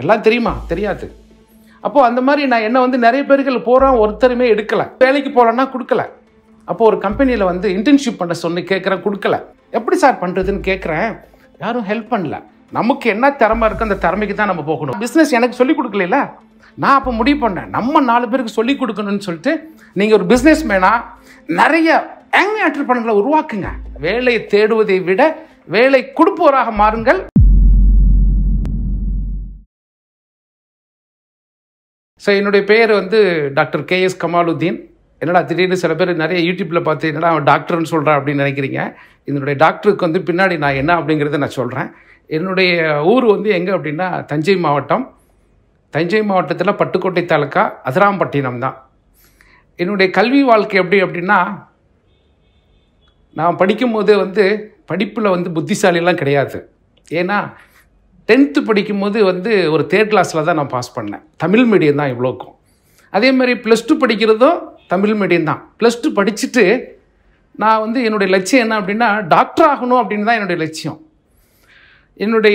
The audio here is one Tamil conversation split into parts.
எல்லாம் தெரியுமா தெரியாது அப்போது அந்த மாதிரி நான் என்ன வந்து நிறைய பேர்கள் போகிறோம் ஒருத்தருமே எடுக்கலை வேலைக்கு போகலன்னா கொடுக்கல அப்போ ஒரு கம்பெனியில் வந்து இன்டர்ன்ஷிப் பண்ண சொல்லி கேட்குறேன் கொடுக்கல எப்படி சார் பண்ணுறதுன்னு கேட்குறேன் யாரும் ஹெல்ப் பண்ணல நமக்கு என்ன திறமை இருக்கோ அந்த திறமைக்கு தான் நம்ம போகணும் பிஸ்னஸ் எனக்கு சொல்லி கொடுக்கல நான் அப்போ முடிவு பண்ணேன் நம்ம நாலு பேருக்கு சொல்லி கொடுக்கணும்னு சொல்லிட்டு நீங்கள் ஒரு பிஸ்னஸ் மேனா நிறைய யங் ஆண்டர்பனர்களை உருவாக்குங்க வேலையை தேடுவதை விட வேலை கொடுப்போராக மாறுங்கள் ஸோ என்னுடைய பேர் வந்து டாக்டர் கே எஸ் கமாலுத்தீன் என்னடா திடீர்னு சில பேர் நிறைய யூடியூப்பில் பார்த்து என்னடா அவன் டாக்டர்னு சொல்கிறான் அப்படின்னு நினைக்கிறீங்க என்னுடைய டாக்டருக்கு வந்து பின்னாடி நான் என்ன அப்படிங்கிறத நான் சொல்கிறேன் என்னுடைய ஊர் வந்து எங்கே அப்படின்னா தஞ்சை மாவட்டம் தஞ்சை மாவட்டத்தில் பட்டுக்கோட்டை தாலுக்கா அதிராம்பட்டினம் தான் என்னுடைய கல்வி வாழ்க்கை எப்படி அப்படின்னா நான் படிக்கும்போது வந்து படிப்பில் வந்து புத்திசாலிலாம் கிடையாது ஏன்னா டென்த்து படிக்கும்போது வந்து ஒரு தேர்ட் கிளாஸில் தான் நான் பாஸ் பண்ணேன் தமிழ் மீடியம் தான் இவ்வளோக்கும் அதே மாதிரி ப்ளஸ் டூ படிக்கிறதும் தமிழ் மீடியம் தான் ப்ளஸ் டூ படிச்சுட்டு நான் வந்து என்னுடைய லட்சியம் என்ன அப்படின்னா டாக்டர் ஆகணும் அப்படின்னு தான் என்னுடைய லட்சியம் என்னுடைய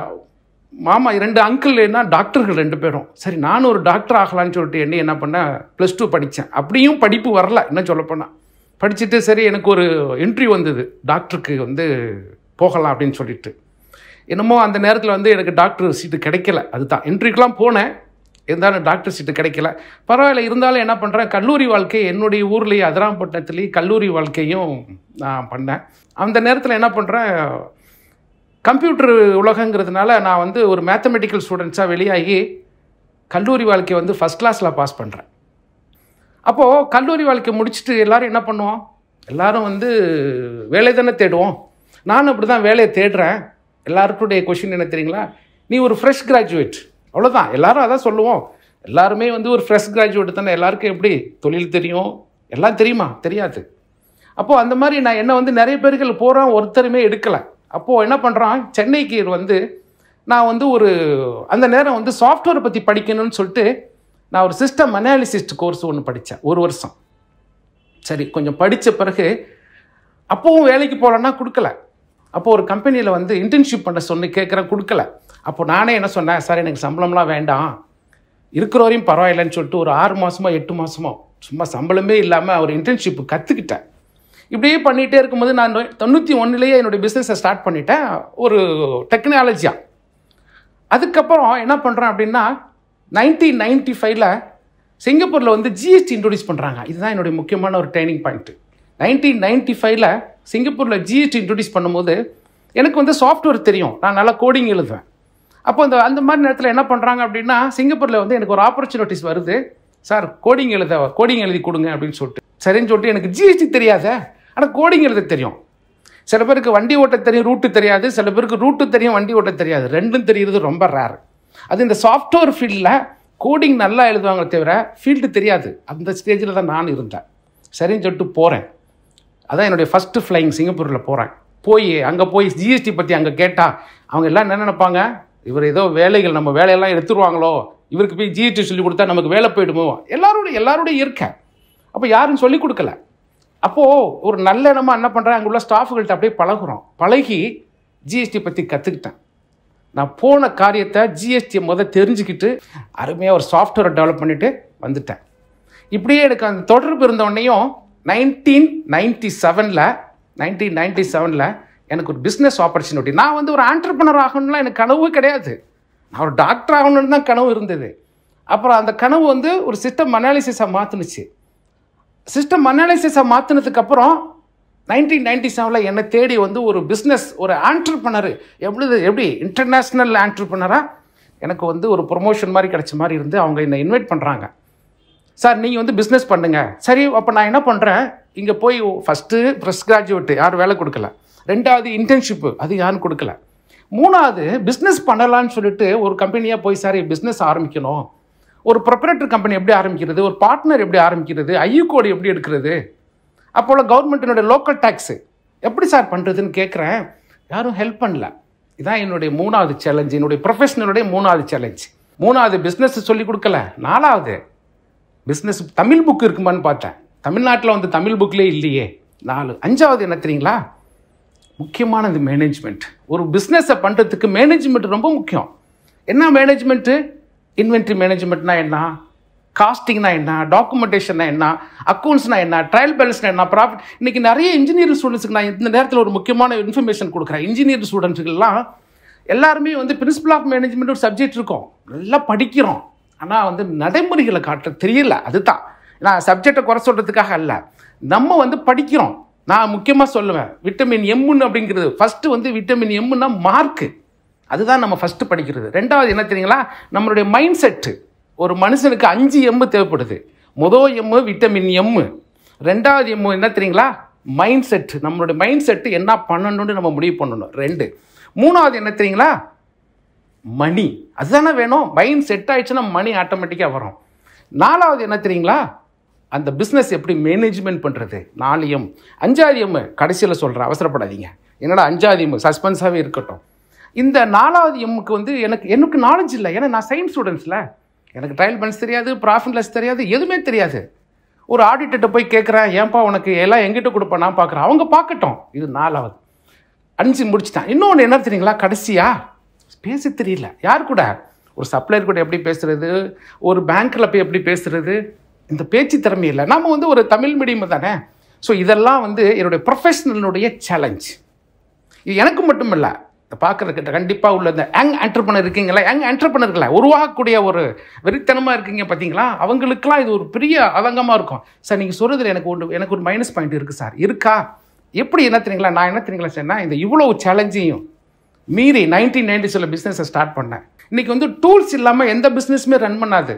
மாமா இரண்டு அங்கிள் என்ன டாக்டர்கள் ரெண்டு பேரும் சரி நானும் ஒரு டாக்டர் ஆகலான்னு சொல்லிட்டு என்ன என்ன பண்ணேன் ப்ளஸ் டூ படித்தேன் அப்படியும் படிப்பு வரல இன்னும் சொல்லப்போனால் படிச்சுட்டு சரி எனக்கு ஒரு இன்டர்வியூ வந்தது டாக்டருக்கு வந்து போகலாம் அப்படின்னு சொல்லிட்டு என்னமோ அந்த நேரத்தில் வந்து எனக்கு டாக்டர் சீட்டு கிடைக்கல அதுதான் இன்டர்வியூக்கெலாம் போனேன் இருந்தாலும் டாக்டர் சீட்டு கிடைக்கல பரவாயில்ல இருந்தாலும் என்ன பண்ணுறேன் கல்லூரி வாழ்க்கை என்னுடைய ஊர்லேயே அதிராம்பட்டினத்துலேயே கல்லூரி வாழ்க்கையும் நான் பண்ணேன் அந்த நேரத்தில் என்ன பண்ணுறேன் கம்ப்யூட்டர் உலகங்கிறதுனால நான் வந்து ஒரு மேத்தமெட்டிக்கல் ஸ்டூடெண்ட்ஸாக வெளியாகி கல்லூரி வாழ்க்கையை வந்து ஃபஸ்ட் கிளாஸில் பாஸ் பண்ணுறேன் அப்போது கல்லூரி வாழ்க்கை முடிச்சுட்டு எல்லோரும் என்ன பண்ணுவோம் எல்லோரும் வந்து வேலை தானே தேடுவோம் நானும் அப்படி தான் வேலையை தேடுறேன் எல்லாருக்குடைய கொஷின் என்ன தெரியுங்களா நீ ஒரு ஃப்ரெஷ் கிராஜுவேட் அவ்வளோதான் எல்லாரும் அதான் சொல்லுவோம் எல்லாருமே வந்து ஒரு ஃப்ரெஷ் கிராஜுவேட் தானே எல்லாருக்கும் எப்படி தொழில் தெரியும் எல்லாம் தெரியுமா தெரியாது அப்போது அந்த மாதிரி நான் என்ன வந்து நிறைய பேர்கள் போகிறோம் ஒருத்தருமே எடுக்கலை அப்போது என்ன பண்ணுறான் சென்னைக்கு வந்து நான் வந்து ஒரு அந்த நேரம் வந்து சாஃப்ட்வேர் பற்றி படிக்கணும்னு சொல்லிட்டு நான் ஒரு சிஸ்டம் அனாலிசிஸ்ட் கோர்ஸ் ஒன்று படித்தேன் ஒரு வருஷம் சரி கொஞ்சம் படித்த பிறகு அப்போவும் வேலைக்கு போகலன்னா கொடுக்கல அப்போது ஒரு கம்பெனியில் வந்து இன்டர்ன்ஷிப் பண்ண சொல்லி கேட்குறேன் கொடுக்கல அப்போ நானே என்ன சொன்னேன் சார் எனக்கு சம்பளம்லாம் வேண்டாம் இருக்கிற வரையும் பரவாயில்லைன்னு சொல்லிட்டு ஒரு ஆறு மாதமோ எட்டு மாதமோ சும்மா சம்பளமே இல்லாமல் ஒரு இன்டர்ன்ஷிப் கற்றுக்கிட்டேன் இப்படியே பண்ணிகிட்டே இருக்கும்போது நான் தொண்ணூற்றி ஒன்றுலேயே என்னுடைய பிஸ்னஸை ஸ்டார்ட் பண்ணிட்டேன் ஒரு டெக்னாலஜியாக அதுக்கப்புறம் என்ன பண்ணுறேன் அப்படின்னா நைன்டீன் நைன்டி ஃபைவ்ல சிங்கப்பூரில் வந்து ஜிஎஸ்டி இன்ட்ரடியூஸ் பண்ணுறாங்க இதுதான் என்னுடைய முக்கியமான ஒரு ட்ரைனிங் பாயிண்ட்டு நைன்டீன் நைன்டி ஃபைவ்ல சிங்கப்பூரில் ஜிஎஸ்டி இன்ட்ரடியூஸ் பண்ணும்போது எனக்கு வந்து சாஃப்ட்வேர் தெரியும் நான் நல்லா கோடிங் எழுதுவேன் அப்போ அந்த அந்த மாதிரி நேரத்தில் என்ன பண்ணுறாங்க அப்படின்னா சிங்கப்பூரில் வந்து எனக்கு ஒரு ஆப்பர்ச்சுனிட்டிஸ் வருது சார் கோடிங் எழுத கோடிங் எழுதி கொடுங்க அப்படின்னு சொல்லிட்டு சரின்னு சொல்லிட்டு எனக்கு ஜிஎஸ்டி தெரியாத ஆனால் கோடிங் எழுத தெரியும் சில பேருக்கு வண்டி ஓட்ட தெரியும் ரூட்டு தெரியாது சில பேருக்கு ரூட்டு தெரியும் வண்டி ஓட்ட தெரியாது ரெண்டும் தெரியுறது ரொம்ப ரேர் அது இந்த சாஃப்ட்வேர் ஃபீல்டில் கோடிங் நல்லா எழுதுவாங்க தவிர ஃபீல்டு தெரியாது அந்த ஸ்டேஜில் தான் நான் இருந்தேன் சரின்னு சொல்லிட்டு போகிறேன் அதான் என்னுடைய ஃபஸ்ட்டு ஃப்ளைங் சிங்கப்பூரில் போகிறேன் போய் அங்கே போய் ஜிஎஸ்டி பற்றி அங்கே கேட்டால் அவங்க எல்லாம் என்ன நினைப்பாங்க இவர் ஏதோ வேலைகள் நம்ம வேலையெல்லாம் எடுத்துருவாங்களோ இவருக்கு போய் ஜிஎஸ்டி சொல்லி கொடுத்தா நமக்கு வேலை போயிடுமோ எல்லாரோடைய எல்லாருடைய இருக்க அப்போ யாரும் சொல்லி கொடுக்கல அப்போது ஒரு நல்ல இடமா என்ன பண்ணுறேன் அங்கே உள்ள ஸ்டாஃபுகள்கிட்ட அப்படியே பழகுறோம் பழகி ஜிஎஸ்டி பற்றி கற்றுக்கிட்டேன் நான் போன காரியத்தை ஜிஎஸ்டியை முதல் தெரிஞ்சுக்கிட்டு அருமையாக ஒரு சாஃப்ட்வேரை டெவலப் பண்ணிவிட்டு வந்துட்டேன் இப்படியே எனக்கு அந்த தொடர்பு இருந்தோடனையும் நைன்டீன் நைன்டி செவனில் நைன்டீன் நைன்டி செவனில் எனக்கு ஒரு பிஸ்னஸ் ஆப்பர்ச்சுனிட்டி நான் வந்து ஒரு ஆண்டர்பனர் ஆகணும்லாம் எனக்கு கனவு கிடையாது நான் ஒரு டாக்டர் ஆகணும்னு தான் கனவு இருந்தது அப்புறம் அந்த கனவு வந்து ஒரு சிஸ்டம் அனாலிசிஸாக மாற்றுனுச்சு சிஸ்டம் அனாலிசிஸை மாற்றினதுக்கப்புறம் நைன்டீன் நைன்டி செவனில் என்னை தேடி வந்து ஒரு பிஸ்னஸ் ஒரு ஆண்டர்பனர் எப்படி எப்படி இன்டர்நேஷ்னல் ஆண்டர்பனராக எனக்கு வந்து ஒரு ப்ரொமோஷன் மாதிரி கிடைச்ச மாதிரி இருந்து அவங்க என்னை இன்வைட் பண்ணுறாங்க சார் நீங்கள் வந்து பிஸ்னஸ் பண்ணுங்கள் சரி அப்போ நான் என்ன பண்ணுறேன் இங்கே போய் ஃபஸ்ட்டு ஃப்ரெஷ் கிராஜுவேட்டு யாரும் வேலை கொடுக்கல ரெண்டாவது இன்டர்ன்ஷிப்பு அது யாரும் கொடுக்கல மூணாவது பிஸ்னஸ் பண்ணலான்னு சொல்லிட்டு ஒரு கம்பெனியாக போய் சார் பிஸ்னஸ் ஆரம்பிக்கணும் ஒரு ப்ரொப்ரேட்டர் கம்பெனி எப்படி ஆரம்பிக்கிறது ஒரு பார்ட்னர் எப்படி ஆரம்பிக்கிறது ஐயு கோடு எப்படி எடுக்கிறது அப்போல கவர்மெண்ட்டினுடைய லோக்கல் டேக்ஸு எப்படி சார் பண்ணுறதுன்னு கேட்குறேன் யாரும் ஹெல்ப் பண்ணல இதான் என்னுடைய மூணாவது சேலஞ்சு என்னுடைய ப்ரொஃபஷனலுடைய மூணாவது சேலஞ்ச் மூணாவது பிஸ்னஸ் சொல்லி கொடுக்கல நாலாவது பிஸ்னஸ் தமிழ் புக் இருக்குமான்னு பார்த்தேன் தமிழ்நாட்டில் வந்து தமிழ் புக்லேயே இல்லையே நாலு அஞ்சாவது என்ன தெரியுங்களா முக்கியமானது மேனேஜ்மெண்ட் ஒரு பிஸ்னஸை பண்ணுறதுக்கு மேனேஜ்மெண்ட் ரொம்ப முக்கியம் என்ன மேனேஜ்மெண்ட்டு இன்வென்ட்ரி மேனேஜ்மெண்ட்னா என்ன காஸ்டிங்னா என்ன டாக்குமெண்டேஷன்னா என்ன அக்கௌண்ட்ஸ்னா என்ன ட்ரையல் பேலன்ஸ்னா என்ன ப்ராஃபிட் இன்னைக்கு நிறைய இன்ஜினியரிங் ஸ்டூடெண்ட்ஸுக்கு நான் இந்த நேரத்தில் ஒரு முக்கியமான இன்ஃபர்மேஷன் கொடுக்குறேன் இன்ஜினியரிங் ஸ்டூடெண்ட்ஸுக்கெல்லாம் எல்லாருமே வந்து பிரின்சிபல் ஆஃப் மேனேஜ்மெண்ட் ஒரு சப்ஜெக்ட் இருக்கும் நல்லா படிக்கிறோம் ஆனால் வந்து நடைமுறைகளை காட்ட தெரியல அதுதான் நான் சப்ஜெக்டை குறை சொல்கிறதுக்காக அல்ல நம்ம வந்து படிக்கிறோம் நான் முக்கியமாக சொல்லுவேன் விட்டமின் எம்முன்னு அப்படிங்கிறது ஃபஸ்ட்டு வந்து விட்டமின் எம்முன்னா மார்க்கு அதுதான் நம்ம ஃபஸ்ட்டு படிக்கிறது ரெண்டாவது என்ன தெரியுங்களா நம்மளுடைய மைண்ட் செட்டு ஒரு மனுஷனுக்கு அஞ்சு எம்மு தேவைப்படுது மொதல் எம்மு விட்டமின் எம்மு ரெண்டாவது எம்மு என்ன தெரியுங்களா மைண்ட் செட் நம்மளுடைய மைண்ட் செட்டு என்ன பண்ணணும்னு நம்ம முடிவு பண்ணணும் ரெண்டு மூணாவது என்ன தெரியுங்களா மணி அதுதானே வேணும் மைண்ட் செட் ஆயிடுச்சுன்னா மணி ஆட்டோமேட்டிக்காக வரும் நாலாவது என்ன தெரியுங்களா அந்த பிஸ்னஸ் எப்படி மேனேஜ்மெண்ட் பண்ணுறது நாலு எம் அஞ்சாவது எம் கடைசியில் சொல்கிறேன் அவசரப்படாதீங்க என்னடா அஞ்சாவது எம் சஸ்பென்ஸாகவே இருக்கட்டும் இந்த நாலாவது எம்முக்கு வந்து எனக்கு எனக்கு நாலேஜ் இல்லை ஏன்னா நான் சயின்ஸ் ஸ்டூடெண்ட்ஸில் எனக்கு ட்ரையல் பேலன்ஸ் தெரியாது ப்ராஃபிட் லெஸ் தெரியாது எதுவுமே தெரியாது ஒரு ஆடிட்டர்கிட்ட போய் கேட்குறேன் ஏன்பா உனக்கு எல்லாம் எங்கிட்ட கொடுப்பேன் நான் பார்க்குறேன் அவங்க பார்க்கட்டும் இது நாலாவது அஞ்சு முடிச்சிட்டான் இன்னொன்று என்ன தெரியுங்களா கடைசியா பேச தெரியல யார் கூட ஒரு சப்ளையர் கூட எப்படி பேசுறது ஒரு பேங்க்கில் போய் எப்படி பேசுறது இந்த பேச்சு திறமை இல்லை நம்ம வந்து ஒரு தமிழ் மீடியம் தானே ஸோ இதெல்லாம் வந்து என்னுடைய ப்ரொஃபஷனலுடைய சேலஞ்ச் இது எனக்கு மட்டும் இல்லை பார்க்குறதுக்கிட்ட கண்டிப்பாக உள்ள இந்த யங் என்டர்பனர் இருக்கீங்களா யங் என்டர்பனர்களை உருவாக்கக்கூடிய ஒரு வெறித்தனமாக இருக்கீங்க பார்த்தீங்களா அவங்களுக்குலாம் இது ஒரு பெரிய அதங்கமாக இருக்கும் சார் நீங்கள் சொல்கிறதுல எனக்கு ஒன்று எனக்கு ஒரு மைனஸ் பாயிண்ட் இருக்குது சார் இருக்கா எப்படி என்ன தெரியுங்களா நான் என்ன தெரியுங்களா சொன்னா இந்த இவ்வளோ சேலஞ்சையும் மீறி நைன்டீன் நைன்டிஸில் பிஸ்னஸை ஸ்டார்ட் பண்ணேன் இன்றைக்கி வந்து டூல்ஸ் இல்லாமல் எந்த பிஸ்னஸுமே ரன் பண்ணாது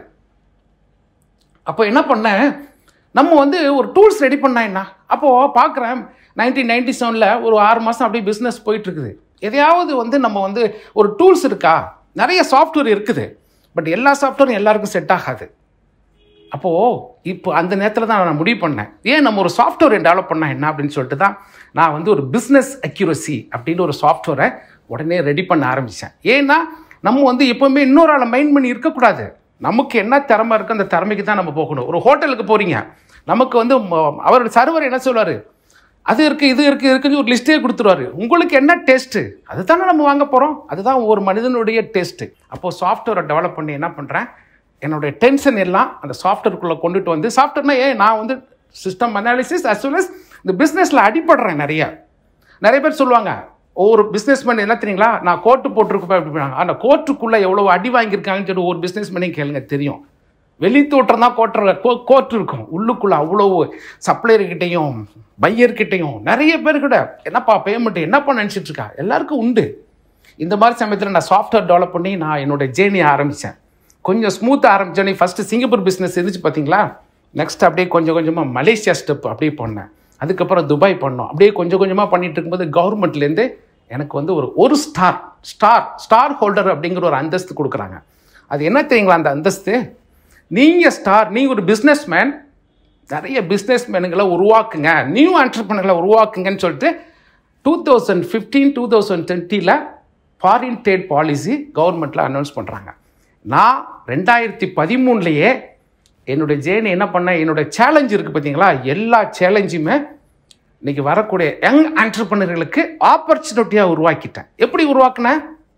அப்போ என்ன பண்ணேன் நம்ம வந்து ஒரு டூல்ஸ் ரெடி பண்ணா என்ன அப்போது பார்க்குறேன் நைன்டீன் நைன்டி செவனில் ஒரு ஆறு மாதம் அப்படியே பிஸ்னஸ் போயிட்டுருக்குது எதையாவது வந்து நம்ம வந்து ஒரு டூல்ஸ் இருக்கா நிறைய சாஃப்ட்வேர் இருக்குது பட் எல்லா சாஃப்ட்வேரும் எல்லாருக்கும் செட் ஆகாது அப்போது இப்போ அந்த நேரத்தில் தான் நான் முடிவு பண்ணேன் ஏன் நம்ம ஒரு சாஃப்ட்வேர் டெவலப் பண்ணா என்ன அப்படின்னு சொல்லிட்டு தான் நான் வந்து ஒரு பிஸ்னஸ் அக்யூரசி அப்படின்னு ஒரு சாஃப்ட்வேரை உடனே ரெடி பண்ண ஆரம்பித்தேன் ஏன்னா நம்ம வந்து எப்போவுமே இன்னொரு ஆளை மைண்ட் பண்ணி இருக்கக்கூடாது நமக்கு என்ன திறமை இருக்குது அந்த திறமைக்கு தான் நம்ம போகணும் ஒரு ஹோட்டலுக்கு போகிறீங்க நமக்கு வந்து ம- அவரோட சர்வர் என்ன சொல்வார் அது இருக்குது இது இருக்குது இருக்குன்னு ஒரு லிஸ்ட்டே கொடுத்துருவாரு உங்களுக்கு என்ன டேஸ்ட்டு அதுதானே நம்ம வாங்க போகிறோம் அதுதான் ஒரு மனிதனுடைய டேஸ்ட்டு அப்போது சாஃப்ட்வேரை டெவலப் பண்ணி என்ன பண்ணுறேன் என்னுடைய டென்ஷன் எல்லாம் அந்த சாஃப்ட்வேருக்குள்ளே கொண்டுட்டு வந்து சாஃப்ட்வேர்னா ஏன் நான் வந்து system analysis as well as இந்த பிஸ்னஸில் அடிபடுறேன் நிறைய நிறைய பேர் சொல்லுவாங்க ஒவ்வொரு பிஸ்னஸ் மேன் என்ன தெரியுங்களா நான் கோட்டு போட்டிருப்பேன் அப்படின்னாங்க அந்த கோர்ட்டுக்குள்ளே எவ்வளோ அடி வாங்கியிருக்காங்கன்னு சொல்லி ஒரு பிஸ்னஸ் மேனையும் கேளுங்க தெரியும் வெளி தோற்றம் தான் கோட்டுற கோ கோர்ட் இருக்கும் உள்ளுக்குள்ளே அவ்வளோ சப்ளையர்கிட்டையும் பையர்கிட்டையும் நிறைய பேர் கூட என்னப்பா பேமெண்ட் என்னப்பா நினச்சிட்டு இருக்கா எல்லாருக்கும் உண்டு இந்த மாதிரி சமயத்தில் நான் சாஃப்ட்வேர் டெவலப் பண்ணி நான் என்னோட ஜேர்னி ஆரம்பித்தேன் கொஞ்சம் ஸ்மூத்தாக ஆரம்பித்தோன்னே ஃபஸ்ட்டு சிங்கப்பூர் பிஸ்னஸ் இருந்துச்சு பார்த்தீங்களா நெக்ஸ்ட் அப்படியே கொஞ்சம் கொஞ்சமாக மலேசியா ஸ்டெப் அப்படியே பண்ணேன் அதுக்கப்புறம் துபாய் பண்ணோம் அப்படியே கொஞ்சம் கொஞ்சமாக பண்ணிட்டு இருக்கும்போது கவர்மெண்ட்லேருந்து எனக்கு வந்து ஒரு ஒரு ஸ்டார் ஸ்டார் ஸ்டார் ஹோல்டர் அப்படிங்கிற ஒரு அந்தஸ்து கொடுக்குறாங்க அது என்ன தெரியுங்களா அந்த அந்தஸ்து நீங்கள் ஸ்டார் நீங்கள் ஒரு பிஸ்னஸ் மேன் நிறைய பிஸ்னஸ் மேனுங்களை உருவாக்குங்க நியூ ஆண்டர்பனர்களை உருவாக்குங்கன்னு சொல்லிட்டு two thousand fifteen two thousand டுவெண்ட்டியில் ஃபாரின் ட்ரேட் பாலிசி கவர்மெண்ட்டில் அனௌன்ஸ் பண்ணுறாங்க நான் ரெண்டாயிரத்தி பதிமூணுலையே என்னுடைய ஜேர்னி என்ன பண்ணேன் என்னுடைய சேலஞ்ச் இருக்குது பார்த்தீங்களா எல்லா சேலஞ்சுமே இன்னைக்கு வரக்கூடிய யங் ஆண்டர்பனர்களுக்கு ஆப்பர்ச்சுனிட்டியாக உருவாக்கிட்டேன் எப்படி உருவாக்குனேன்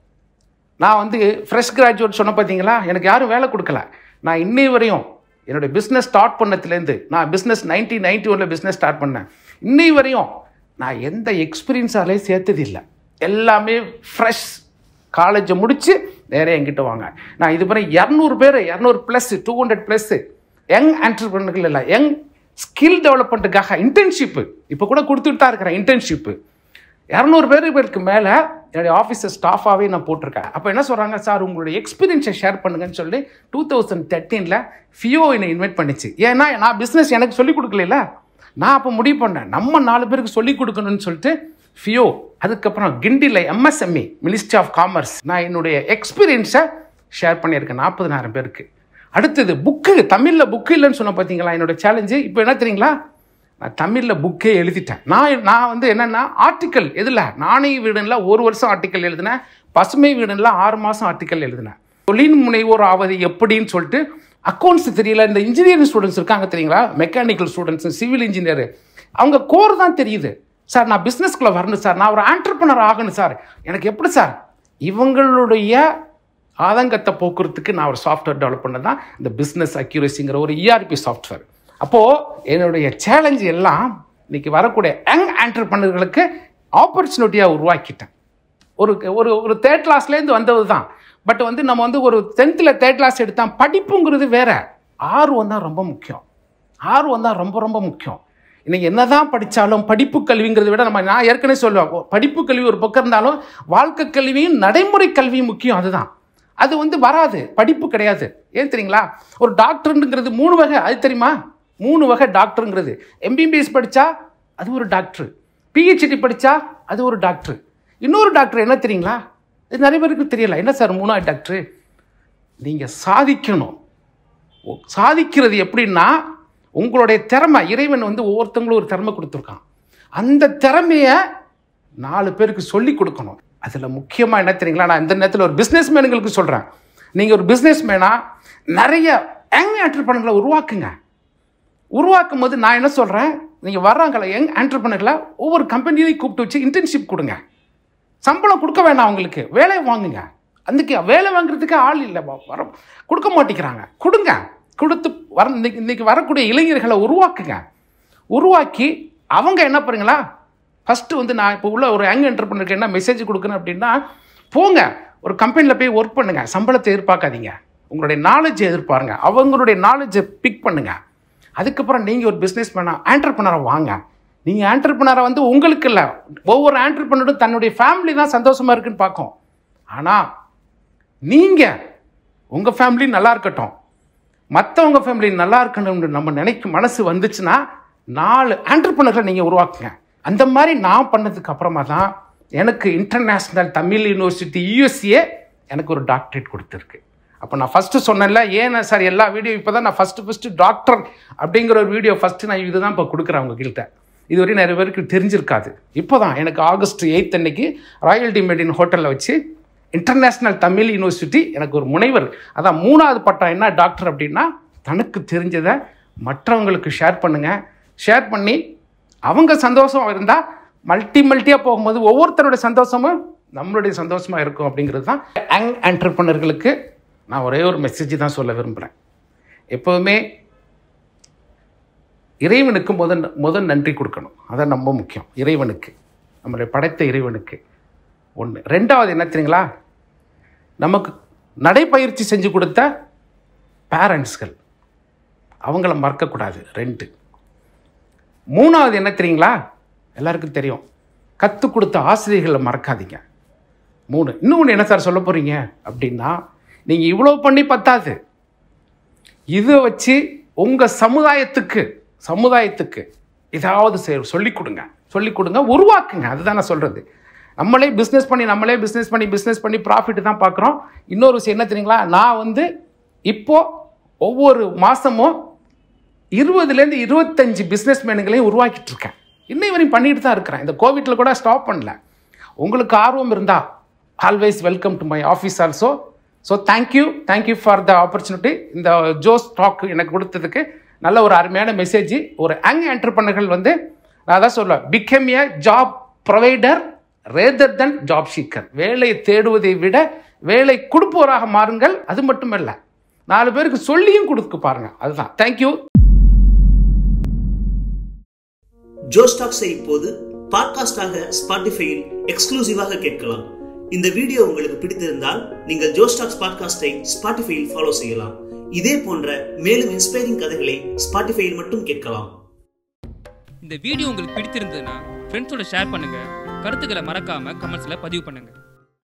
நான் வந்து ஃப்ரெஷ் கிராஜுவேட் சொன்ன பார்த்தீங்களா எனக்கு யாரும் வேலை கொடுக்கல நான் இன்னை வரையும் என்னுடைய பிஸ்னஸ் ஸ்டார்ட் பண்ணதுலேருந்து நான் பிஸ்னஸ் நைன்டீன் நைன்டி ஒனில் பிஸ்னஸ் ஸ்டார்ட் பண்ணேன் இன்னை வரையும் நான் எந்த எக்ஸ்பீரியன்ஸாலே சேர்த்தது இல்லை எல்லாமே ஃப்ரெஷ் காலேஜை முடித்து நேரே என்கிட்ட வாங்க நான் இது பண்ணி இரநூறு பேர் இரநூறு plus two hundred plus young ஆண்டர்பிரினர்கள் இல்லை யங் ஸ்கில் டெவலப்மெண்ட்டுக்காக இன்டர்ன்ஷிப்பு இப்போ கூட கொடுத்துட்டு தான் இருக்கிறேன் இன்டர்ன்ஷிப்பு இரநூறு பேருக்கு மேலே என்னுடைய ஆஃபீஸர் ஸ்டாஃபாகவே நான் போட்டிருக்கேன் அப்போ என்ன சொல்கிறாங்க சார் உங்களுடைய எக்ஸ்பீரியன்ஸை ஷேர் பண்ணுங்கன்னு சொல்லி டூ தௌசண்ட் தேர்ட்டீனில் ஃபியோ என்னை இன்வைட் பண்ணிச்சு ஏன்னா நான் பிஸ்னஸ் எனக்கு சொல்லிக் கொடுக்கல நான் அப்போ முடிவு பண்ணேன் நம்ம நாலு பேருக்கு சொல்லிக் கொடுக்கணும்னு சொல்லிட்டு ஃபியோ அதுக்கப்புறம் கிண்டியில் எம்எஸ்எம்இ மினிஸ்ட்ரி ஆஃப் காமர்ஸ் நான் என்னுடைய எக்ஸ்பீரியன்ஸை ஷேர் பண்ணியிருக்கேன் நாற்பதனாயிரம் பேருக்கு அடுத்தது புக்கு தமிழில் புக்கு இல்லைன்னு சொன்ன பார்த்தீங்களா என்னோட சேலஞ்சு இப்போ என்ன தெரியுங்களா நான் தமிழில் புக்கே எழுதிட்டேன் நான் நான் வந்து என்னென்னா ஆர்டிக்கல் எதில் நாணய வீடுல ஒரு வருஷம் ஆர்டிக்கல் எழுதினேன் பசுமை வீடுல ஆறு மாதம் ஆர்டிக்கல் எழுதினேன் தொழில் முனைவோர் ஆவது எப்படின்னு சொல்லிட்டு அக்கௌண்ட்ஸ் தெரியல இந்த இன்ஜினியரிங் ஸ்டூடெண்ட்ஸ் இருக்காங்க தெரியுங்களா மெக்கானிக்கல் ஸ்டூடெண்ட்ஸ் சிவில் இன்ஜினியர் அவங்க கோர் தான் தெரியுது சார் நான் பிஸ்னஸ்குள்ளே வரணும் சார் நான் ஒரு ஆண்டர்பனர் ஆகணும் சார் எனக்கு எப்படி சார் இவங்களுடைய ஆதங்கத்தை போக்குறதுக்கு நான் ஒரு சாஃப்ட்வேர் டெவலப் பண்ணது தான் இந்த பிஸ்னஸ் அக்யூரேசிங்கிற ஒரு இஆர்பி சாஃப்ட்வேர் அப்போது என்னுடைய சேலஞ்சு எல்லாம் இன்னைக்கு வரக்கூடிய யங் ஆண்டர்பனர்களுக்கு ஆப்பர்ச்சுனிட்டியாக உருவாக்கிட்டேன் ஒரு ஒரு ஒரு தேர்ட் கிளாஸ்லேருந்து வந்தது தான் பட் வந்து நம்ம வந்து ஒரு டென்த்தில் தேர்ட் கிளாஸ் எடுத்தால் படிப்புங்கிறது வேற ஆர்வம் தான் ரொம்ப முக்கியம் ஆர்வம் தான் ரொம்ப ரொம்ப முக்கியம் இன்னைக்கு என்னதான் படித்தாலும் படிப்பு கல்விங்கிறத விட நம்ம நான் ஏற்கனவே சொல்லுவேன் ஓ, படிப்பு கல்வி ஒரு பக்கம் இருந்தாலும் வாழ்க்கை கல்வியும் நடைமுறை கல்வியும் முக்கியம் அதுதான் அது வந்து வராது படிப்பு கிடையாது ஏன் தெரியுங்களா ஒரு டாக்டருங்கிறது மூணு வகை அது தெரியுமா மூணு வகை டாக்டருங்கிறது எம்பிபிஎஸ் படித்தா அது ஒரு டாக்டர் பிஹெச்டி படித்தா அது ஒரு டாக்டர் இன்னொரு டாக்டர் என்ன தெரியுங்களா இது நிறைய பேருக்கு தெரியல என்ன சார் மூணாவது டாக்டர் நீங்கள் சாதிக்கணும் ஓ- சாதிக்கிறது எப்படின்னா உங்களுடைய திறமை இறைவன் வந்து ஒவ்வொருத்தங்களும் ஒரு திறமை கொடுத்துருக்கான் அந்த திறமைய நாலு பேருக்கு சொல்லி கொடுக்கணும் அதில் முக்கியமாக என்ன தெரியுங்களா நான் இந்த நேரத்தில் ஒரு பிஸ்னஸ் மேனுங்களுக்கு சொல்கிறேன் நீங்கள் ஒரு பிஸ்னஸ் மேனாக நிறைய யங் ஆண்டர்பனர்களை உருவாக்குங்க உருவாக்கும் போது நான் என்ன சொல்கிறேன் நீங்கள் வர்றாங்களே யங் ஆண்டர்பனர்களை ஒவ்வொரு கம்பெனிலையும் கூப்பிட்டு வச்சு இன்டர்ன்ஷிப் கொடுங்க சம்பளம் கொடுக்க வேண்டாம் அவங்களுக்கு வேலையை வாங்குங்க అందుకే வேலை வாங்குறதுக்கு ஆள் இல்லை வ- வர கொடுக்க மாட்டேங்கிறாங்க கொடுங்க கொடுத்து வர இன்னைக்கு இன்னைக்கு வரக்கூடிய இளைஞர்களை உருவாக்குங்க உருவாக்கி அவங்க என்ன பண்ணுங்களா ஃபஸ்ட்டு வந்து நான் இப்போ உள்ள ஒரு யங் என்டர்பிரினருக்கு என்ன மெசேஜ் கொடுக்கணும் அப்படின்னா போங்க ஒரு கம்பெனியில் போய் ஒர்க் பண்ணுங்க சம்பளத்தை எதிர்பார்க்காதீங்க உங்களுடைய நாலேஜை எதிர்பாருங்க அவங்களுடைய நாலேஜை பிக் பண்ணுங்க அதுக்கப்புறம் நீங்கள் ஒரு பிஸ்னஸ் மேனாக ஆண்டர்பனரை வாங்க நீங்கள் ஆண்டர்பனரை வந்து உங்களுக்கு இல்லை ஒவ்வொரு ஆண்டர்பனரும் தன்னுடைய ஃபேமிலி தான் சந்தோஷமாக இருக்குன்னு பார்க்கும் ஆனால் நீங்கள் உங்கள் ஃபேமிலி நல்லா இருக்கட்டும் மற்றவங்க ஃபேமிலி நல்லா இருக்கணும்னு நம்ம நினைக்கும் மனசு வந்துச்சுன்னா நாலு ஆண்டர்பனர்களை நீங்கள் உருவாக்குங்க அந்த மாதிரி நான் பண்ணதுக்கு அப்புறமா தான் எனக்கு இன்டர்நேஷ்னல் தமிழ் யூனிவர்சிட்டி யூஎஸ்சியே எனக்கு ஒரு டாக்டரேட் கொடுத்துருக்கு அப்போ நான் ஃபஸ்ட்டு சொன்னேன்ல ஏன் சார் எல்லா வீடியோ இப்போ தான் நான் ஃபஸ்ட்டு ஃபஸ்ட்டு டாக்டர் அப்படிங்கிற ஒரு வீடியோ ஃபஸ்ட்டு நான் இதுதான் இப்போ கொடுக்குறேன் உங்ககிட்ட இதுவரையும் நிறைய பேருக்கு தெரிஞ்சிருக்காது இப்போ தான் எனக்கு ஆகஸ்ட் எயித் அன்னைக்கு ராயல் டிமெடின் ஹோட்டலில் வச்சு இன்டர்நேஷ்னல் தமிழ் யூனிவர்சிட்டி எனக்கு ஒரு முனைவர் அதான் மூணாவது பட்டம் என்ன டாக்டர் அப்படின்னா தனக்கு தெரிஞ்சதை மற்றவங்களுக்கு ஷேர் பண்ணுங்கள் ஷேர் பண்ணி அவங்க சந்தோஷம் இருந்தால் மல்டி மல்ட்டியாக போகும்போது ஒவ்வொருத்தருடைய சந்தோஷமும் நம்மளுடைய சந்தோஷமாக இருக்கும் அப்படிங்கிறது தான் யங் ஆண்டர்பனர்களுக்கு நான் ஒரே ஒரு மெசேஜ் தான் சொல்ல விரும்புகிறேன் எப்போவுமே இறைவனுக்கு முதல் முதல் நன்றி கொடுக்கணும் அதான் ரொம்ப முக்கியம் இறைவனுக்கு நம்மளை படைத்த இறைவனுக்கு ஒன்று ரெண்டாவது என்ன தெரியுங்களா நமக்கு நடைப்பயிற்சி செஞ்சு கொடுத்த பேரண்ட்ஸ்கள் அவங்கள மறக்கக்கூடாது ரெண்டு மூணாவது என்ன தெரியுங்களா எல்லாருக்கும் தெரியும் கற்றுக் கொடுத்த ஆசிரியர்களை மறக்காதீங்க மூணு இன்னொன்று என்ன சார் சொல்ல போகிறீங்க அப்படின்னா நீங்கள் இவ்வளோ பண்ணி பத்தாது இதை வச்சு உங்கள் சமுதாயத்துக்கு சமுதாயத்துக்கு ஏதாவது செய் சொல்லிக் கொடுங்க சொல்லிக் கொடுங்க உருவாக்குங்க அதுதான் நான் சொல்கிறது நம்மளே பிஸ்னஸ் பண்ணி நம்மளே பிஸ்னஸ் பண்ணி பிஸ்னஸ் பண்ணி ப்ராஃபிட் தான் பார்க்குறோம் இன்னொரு விஷயம் என்ன தெரியுங்களா நான் வந்து இப்போ ஒவ்வொரு மாதமும் இருபதுலேருந்து இருபத்தஞ்சு பிஸ்னஸ் மேனுங்களையும் உருவாக்கிட்டு இருக்கேன் இன்னை வரையும் பண்ணிட்டு தான் இருக்கிறேன் இந்த கோவிட்டில் கூட ஸ்டாப் பண்ணல உங்களுக்கு ஆர்வம் இருந்தால் always welcome to my office also so thank you thank you for the opportunity இந்த ஜோஸ் டாக் எனக்கு கொடுத்ததுக்கு நல்ல ஒரு அருமையான மெசேஜ் ஒரு யங் என்டர்பனர்கள் வந்து நான் அதான் சொல்லுவேன் become a job provider rather than job seeker வேலையை தேடுவதை விட வேலை கொடுப்பவராக மாறுங்கள் அது மட்டுமல்ல நாலு பேருக்கு சொல்லியும் கொடுக்க பாருங்க அதுதான் தேங்க்யூ ஜோஸ்டாக்ஸை இப்போது பாட்காஸ்டாக ஸ்பாட்டிஃபையில் எக்ஸ்க்ளூசிவாக கேட்கலாம் இந்த வீடியோ உங்களுக்கு பிடித்திருந்தால் நீங்கள் ஜோஸ்டாக்ஸ் பாட்காஸ்டை ஸ்பாட்டிஃபையில் ஃபாலோ செய்யலாம் இதே போன்ற மேலும் இன்ஸ்பைரிங் கதைகளை ஸ்பாட்டிஃபையில் மட்டும் கேட்கலாம் இந்த வீடியோ உங்களுக்கு பிடித்திருந்ததுன்னா ஃப்ரெண்ட்ஸோட ஷேர் பண்ணுங்க கருத்துக்களை மறக்காம கமெண்ட்ஸ்ல பதிவு பண்ணுங்க